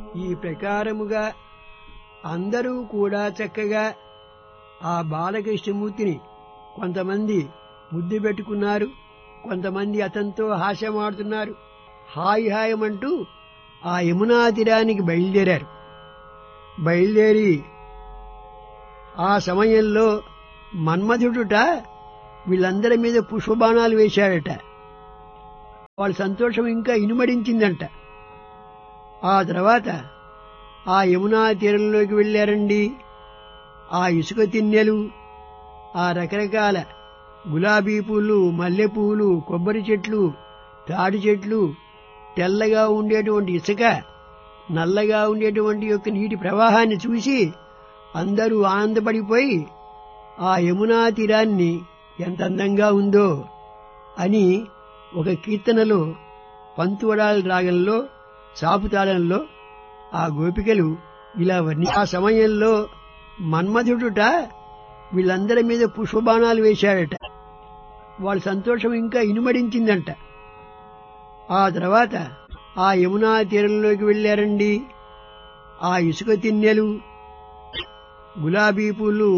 ఈ ప్రకారముగా అందరూ కూడా చక్కగా ఆ బాలకృష్ణమూర్తిని కొంతమంది ముద్దు పెట్టుకున్నారు కొంతమంది అతనితో హాస్యమాడుతున్నారు హాయి హాయమంటూ ఆ యమునా తీరానికి బయలుదేరారు బయలుదేరి ఆ సమయంలో మన్మధుడుట వీళ్ళందరి మీద పుష్పబాణాలు వేశాడట వాళ్ళ సంతోషం ఇంకా ఇనుమడించిందంట ఆ తర్వాత ఆ యమునా తీరంలోకి వెళ్ళారండి ఆ ఇసుక తిన్నెలు ఆ రకరకాల గులాబీ పూలు మల్లె పువ్వులు కొబ్బరి చెట్లు తాడి చెట్లు తెల్లగా ఉండేటువంటి ఇసుక నల్లగా ఉండేటువంటి యొక్క నీటి ప్రవాహాన్ని చూసి అందరూ ఆనందపడిపోయి ఆ యమునా తీరాన్ని ఎంత అందంగా ఉందో అని ఒక కీర్తనలో పంతువడాల రాగంలో సాపుతాళంలో ఆ గోపికలు ఇలా వర్ణి ఆ సమయంలో మన్మధుడుట వీళ్ళందరి మీద పుష్పబాణాలు వేశాడట వాళ్ళ సంతోషం ఇంకా ఇనుమడించిందంట ఆ తర్వాత ఆ యమునా తీరంలోకి వెళ్ళారండి ఆ ఇసుక తిన్నెలు గులాబీ పూలు